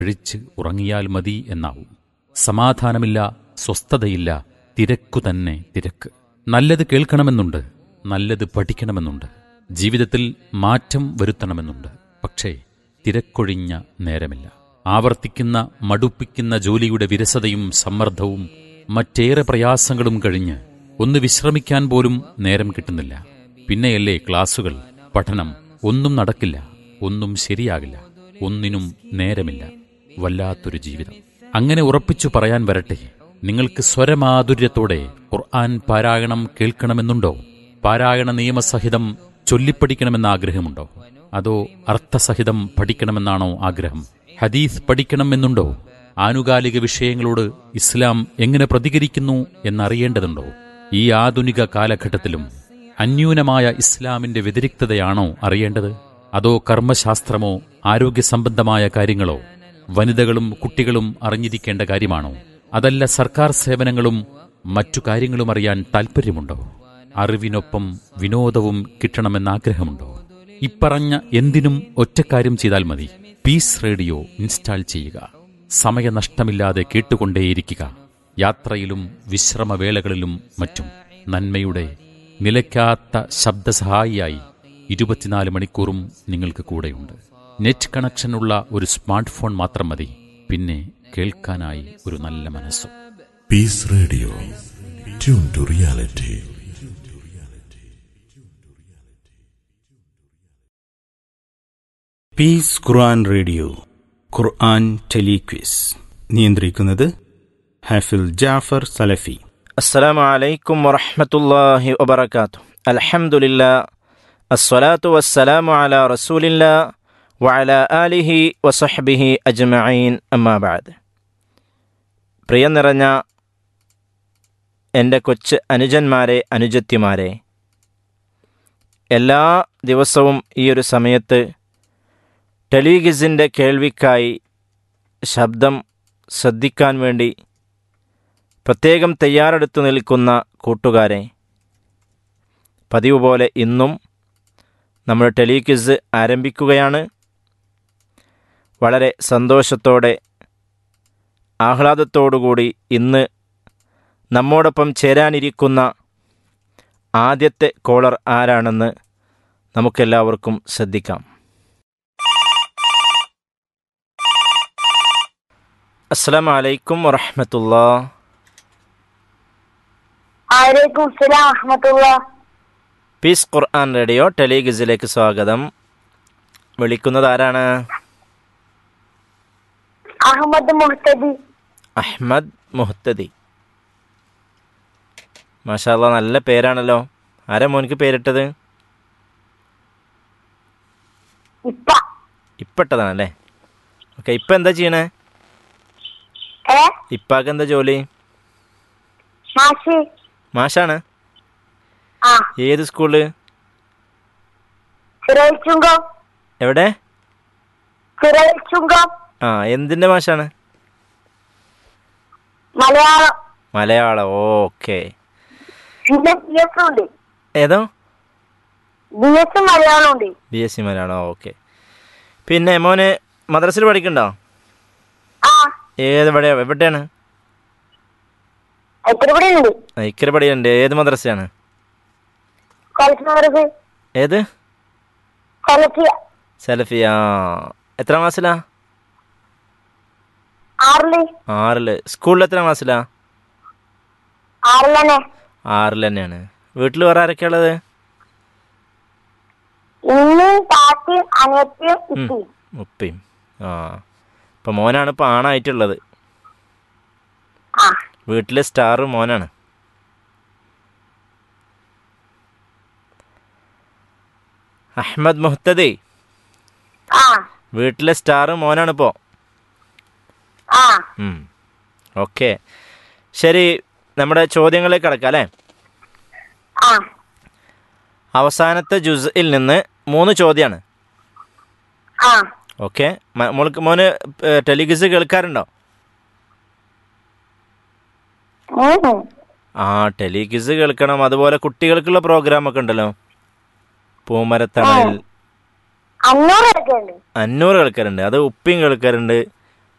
കഴിച്ച് ഉറങ്ങിയാൽ മതി എന്നാവും സമാധാനമില്ല സ്വസ്ഥതയില്ല തിരക്കു തന്നെ തിരക്ക് നല്ലത് കേൾക്കണമെന്നുണ്ട് നല്ലത് പഠിക്കണമെന്നുണ്ട് ജീവിതത്തിൽ മാറ്റം വരുത്തണമെന്നുണ്ട് പക്ഷേ തിരക്കൊഴിഞ്ഞ നേരമില്ല ആവർത്തിക്കുന്ന മടുപ്പിക്കുന്ന ജോലിയുടെ വിരസതയും സമ്മർദ്ദവും മറ്റേറെ പ്രയാസങ്ങളും കഴിഞ്ഞ് ഒന്ന് വിശ്രമിക്കാൻ പോലും നേരം കിട്ടുന്നില്ല പിന്നെയല്ലേ ക്ലാസുകൾ പഠനം ഒന്നും നടക്കില്ല ഒന്നും ശരിയാകില്ല ഒന്നിനും നേരമില്ല വല്ലാത്തൊരു ജീവിതം അങ്ങനെ ഉറപ്പിച്ചു പറയാൻ വരട്ടെ നിങ്ങൾക്ക് സ്വരമാധുര്യത്തോടെ ഖുർആൻ പാരായണം കേൾക്കണമെന്നുണ്ടോ പാരായണ നിയമസഹിതം ചൊല്ലിപ്പഠിക്കണമെന്ന ആഗ്രഹമുണ്ടോ അതോ അർത്ഥസഹിതം പഠിക്കണമെന്നാണോ ആഗ്രഹം ഹദീസ് പഠിക്കണമെന്നുണ്ടോ ആനുകാലിക വിഷയങ്ങളോട് ഇസ്ലാം എങ്ങനെ പ്രതികരിക്കുന്നു എന്നറിയേണ്ടതുണ്ടോ ഈ ആധുനിക കാലഘട്ടത്തിലും അന്യൂനമായ ഇസ്ലാമിന്റെ വ്യതിരിക്തതയാണോ അറിയേണ്ടത് അതോ കർമ്മശാസ്ത്രമോ ആരോഗ്യ സംബന്ധമായ കാര്യങ്ങളോ വനിതകളും കുട്ടികളും അറിഞ്ഞിരിക്കേണ്ട കാര്യമാണോ അതല്ല സർക്കാർ സേവനങ്ങളും മറ്റു കാര്യങ്ങളും അറിയാൻ താൽപ്പര്യമുണ്ടോ അറിവിനൊപ്പം വിനോദവും കിട്ടണമെന്ന ആഗ്രഹമുണ്ടോ ഇപ്പറഞ്ഞ എന്തിനും ഒറ്റക്കാര്യം ചെയ്താൽ മതി പീസ് റേഡിയോ ഇൻസ്റ്റാൾ ചെയ്യുക സമയനഷ്ടമില്ലാതെ കേട്ടുകൊണ്ടേയിരിക്കുക യാത്രയിലും വിശ്രമവേളകളിലും മറ്റും നന്മയുടെ നിലയ്ക്കാത്ത ശബ്ദസഹായിയായി ഇരുപത്തിനാല് മണിക്കൂറും നിങ്ങൾക്ക് കൂടെയുണ്ട് നെറ്റ് കണക്ഷനുള്ള ഒരു സ്മാർട്ട് ഫോൺ മാത്രം മതി പിന്നെ കേൾക്കാനായി ഒരു നല്ല മനസ്സും Peace Radio. Tune to reality. Peace Quran radio Quran telequiz നിയന്ത്രിക്കുന്നത് ഹാഫിൽ ജാഫർ സലഫി السلام عليكم ورحمة الله وبركاته الحمد لله الصلاة والسلام على رسول الله وعلى آله وصحبه أجمعين أما بعد പ്രിയ നിറഞ്ഞ എൻ്റെ കൊച്ച് അനുജന്മാരെ അനുജത്തിമാരെ എല്ലാ ദിവസവും ഈ ഒരു സമയത്ത് ടെലിഗിസിൻ്റെ കേൾവിക്കായി ശബ്ദം ശ്രദ്ധിക്കാൻ വേണ്ടി പ്രത്യേകം തയ്യാറെടുത്തു നിൽക്കുന്ന കൂട്ടുകാരെ പതിവ് പോലെ ഇന്നും നമ്മൾ ടെലിക്വിസ് ആരംഭിക്കുകയാണ് വളരെ സന്തോഷത്തോടെ ആഹ്ലാദത്തോടുകൂടി ഇന്ന് നമ്മോടൊപ്പം ചേരാനിരിക്കുന്ന ആദ്യത്തെ കോളർ ആരാണെന്ന് നമുക്കെല്ലാവർക്കും ശ്രദ്ധിക്കാം അസ്സാം വലൈക്കും വറഹമത്തുള്ള വലൈക്കും സലാം വറഹമത്തുള്ള പീസ് ഖുർആൻ റേഡിയോ ടെലിഗിസിലേക്ക് സ്വാഗതം വിളിക്കുന്നത് ആരാണ് അഹമ്മദ് മുഹത്തദി അഹ്മദ് മുഹത്തദി മാഷാല്ല നല്ല പേരാണല്ലോ ആരാ മോനിക്ക് പേരിട്ടത് ഇപ്പ ഇപ്പിട്ടതാണല്ലേ ഓക്കെ ഇപ്പം എന്താ ചെയ്യണേ ഏ ഇപ്പാക്ക് എന്താ ജോലി മാഷി മാഷാണ് ആ ഏത് സ്കൂളിൽ ചിറയിൽ ചുങ്കം എവിടെ ചിറയിൽ ചുങ്കം ആ എന്തിൻ്റെ മാഷാണ് മലയാളം മലയാളം ഓക്കെ പിന്നെ ബി എസ് ഉണ്ട് ഏതോ ബി എസ് മലയാളം ഉണ്ട് B S C Malayalam okay പിന്നെ മോന് മദ്രസയിൽ പഠിക്കണ്ടോ ആ ഏത് എവിടെയാ എവിടെയാണ് എത്ര ഇവിടെ ഉണ്ട് ഇക്കര പഠിയുണ്ട് ഏത് മദ്രസയാണ് കൊലച്ച് മദ്രസ് ഏത് കൊലച്ച് സെലഫിയ എത്ര ക്ലാസ്സിലാ ആറില് ആറില് സ്കൂളിൽ എത്ര ക്ലാസ്സിലാ ആറിൽ തന്നെ ആറിൽ തന്നെയാണ് വീട്ടിൽ വേറെ ആരൊക്കെയാ ഉള്ളത് ഇന്ന് താത്തിയും അനിയത്തിയും ഇത്തിയും ഉപ്പയും ആ ഇപ്പം മോനാണ് ഇപ്പോൾ ആണായിട്ടുള്ളത് ആ വീട്ടിലെ സ്റ്റാർ മോനാണ് അഹമ്മദ് മുഹത്തദി ആ വീട്ടിലെ സ്റ്റാർ മോനാണ് ഇപ്പോൾ ആ ഓക്കെ ശരി നമ്മുടെ ചോദ്യങ്ങളിലേക്ക് കിടക്കാം അല്ലേ ആ അവസാനത്തെ ജുസിൽ നിന്ന് മൂന്ന് ചോദ്യമാണ് ആ ഓക്കെ മോൾക്ക് മോന് ടെലിഗിസ് കേൾക്കാറുണ്ടോ ഉം. ആ ടെലിഗിസ് കേൾക്കണം അതുപോലെ കുട്ടികൾക്കുള്ള പ്രോഗ്രാം ഒക്കെ ഉണ്ടല്ലോ പൂമരത്തണൽ അഞ്ഞൂറ് എടുക്കുന്നുണ്ട് അഞ്ഞൂറ് കേൾക്കാറുണ്ട് അത് ഉപ്പിയും കേൾക്കാറുണ്ട്